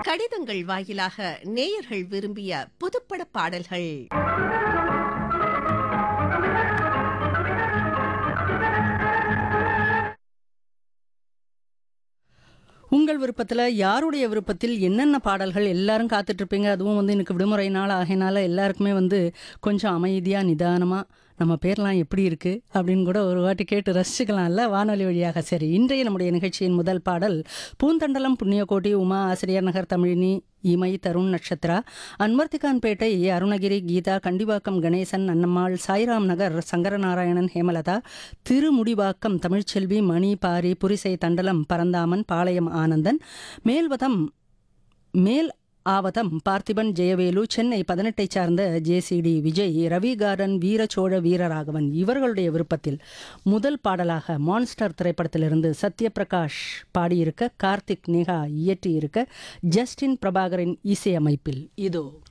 கடிதங்கள் வாயிலாக நேயர்கள் விரும்பிய புதுப்பட பாடல்கள் உங்கள் விருப்பத்தில் யாருடைய விருப்பத்தில் என்னென்ன பாடல்கள் எல்லாரும் காத்துட்டு இருப்பீங்க அதுவும் வந்து எனக்கு விடுமுறை நாள் ஆகையினால எல்லாருக்குமே வந்து கொஞ்சம் அமைதியாக நிதானமாக நம்ம பேர்லாம் எப்படி இருக்கு அப்படின்னு கூட ஒரு வாட்டி கேட்டு ரசிச்சுக்கலாம்ல வானொலி வழியாக சரி இன்றைய நம்முடைய நிகழ்ச்சியின் முதல் பாடல் பூந்தண்டலம் புண்ணியகோட்டி உமா ஆசிரியர் நகர் தமிழினி இமை தருண் நட்சத்திரா அன்வர்த்திகான்பேட்டை அருணகிரி கீதா கண்டிவாக்கம் கணேசன் அன்னம்மாள் சாய்ராம் நகர் சங்கரநாராயணன் ஹேமலதா திருமுடிவாக்கம் தமிழ்ச்செல்வி மணி பாரி புரிசை தண்டலம் பரந்தாமன் பாளையம் ஆனந்தன் மேல்வதம் மேல் ஆவதம் பார்த்திபன் ஜெயவேலு சென்னை பதினெட்டை சார்ந்த ஜேசிடி விஜய் ரவி கார்டன் வீரச்சோழ வீரராகவன் இவர்களுடைய விருப்பத்தில் முதல் பாடலாக மான்ஸ்டர் திரைப்படத்திலிருந்து சத்யபிரகாஷ் பாடியிருக்க கார்த்திக் நேகா இயற்றியிருக்க ஜஸ்டின் பிரபாகரின் இசையமைப்பில் இதோ